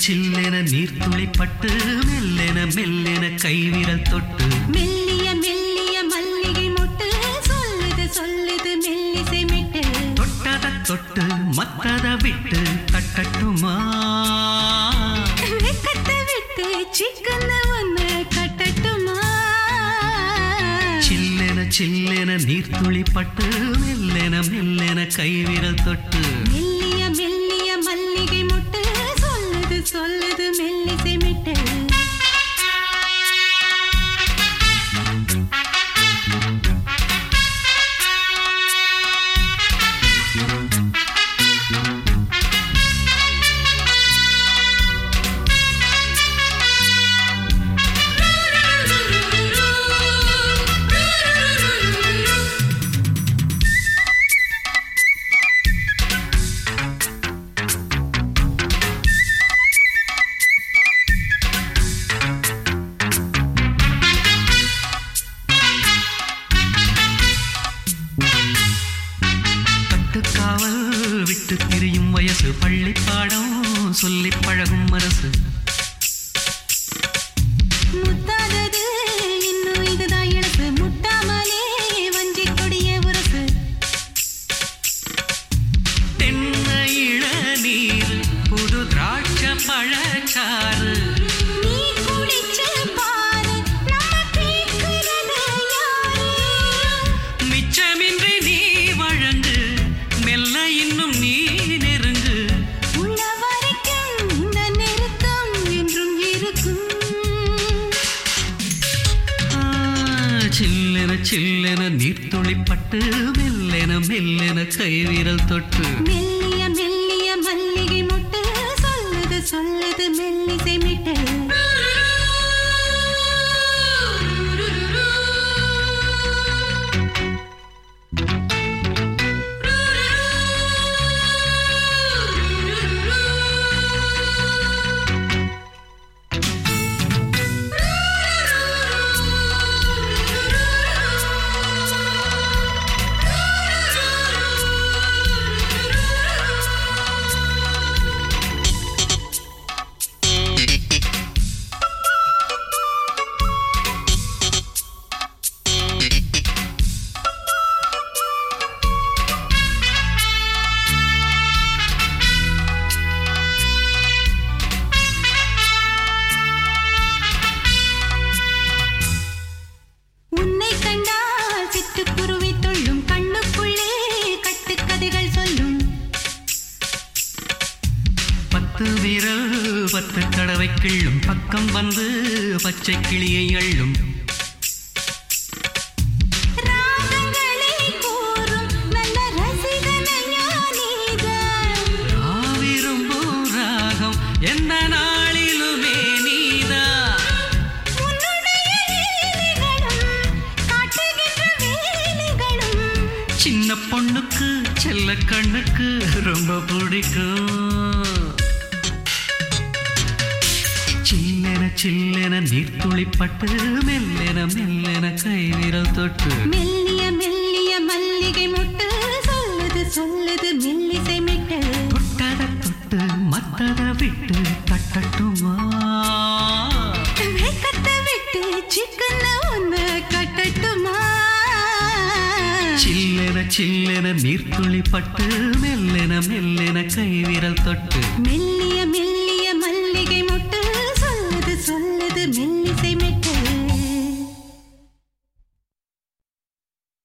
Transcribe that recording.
சில்லென நீர்த்துளி பட்டு மெல்லென மெல்லென கைவிரல் தொட்டு மெல்லிய மெல்லிய மல்லிகை மொட்டு சொல்லுது சொல்லுது மெல்லிசை மிட்டு தொட்டத தொட்டு மத்தத விட்டு கட்டட்டுமா வெக்கத்தை விட்டு சிக்கன ஒண்ணு கட்டட்டுமா சில்லென சில்லென நீர்த்துளி பட்டு மெல்லென மெல்லென கைவிரல் தொட்டு மெல்லிய மெல்லிய மல்லிகை மொட்டு சொல்லுது சொல்லுது மெல்லிசை மிட்டு கட்டுக்காவல் விட்டு திரியும் வயசு பள்ளி பாடம் சொல்லி பழகும் மனசு முத்தாதது இன்னும் இதுதான் இழப்பு முட்டாமலே வஞ்சி கொடிய உரசு தென்னை இளநீர் புது திராட்சை பழச்சாறு நீ குடிச்சு பாரு நம்ம கேட்கிறது யாரு மிச்சமின்றி நீ வழங்கு மெல்ல இன்னும் நீ நெருங்கு உள்ள வரைக்கும் இந்த நெருக்கம் என்றும் இருக்கும் ஆ, சில்லென சில்லென நீர்த்துளி பட்டு மெல்லென மெல்லென கைவிரல் தொட்டு மெல்லிய மெல்லிய மல்லிகை மொட்டு சொல்லுது சொல்லுது மெல்லிசை மிட்டு உன்னை கண்டால் சிட்டுக்குருவி தொள்ளும் கண்ணுக்குள்ளே கட்டுக்கதைகள் சொல்லும் பத்து விரல் பத்து தடவை கிள்ளும் பக்கம் வந்து பச்சை கிளியை அள்ளும் ராகங்களை கூறும் நல்ல ரசிகனையா நீதான் நான் விரும்பும் ராகம் எந்த நாளிலுமே நீதா உன்னுடைய லீலைகளும் காட்டுகின்ற வேலைகளும் சின்ன பொண்ணுக்கு செல்ல கண்ணுக்கு ரொம்ப பிடிக்கும் சில்லென சில்லென நீர்த்துளி பட்டு மெல்லென மெல்லென கைவிரல் தொட்டு மெல்லிய மெல்லிய மல்லிகை மொட்டு சொல்லுது சொல்லுது மெல்லிசை மிட்டு தொட்டத தொட்டு மத்தத விட்டு கட்டட்டுமா வெக்கத்தை விட்டு சிக்கன ஒண்ணு கட்டட்டுமா சில்லென சில்லென நீர்த்துளி பட்டு மெல்லென மெல்லென கைவிரல் தொட்டு மெல்லிய மெல்லிய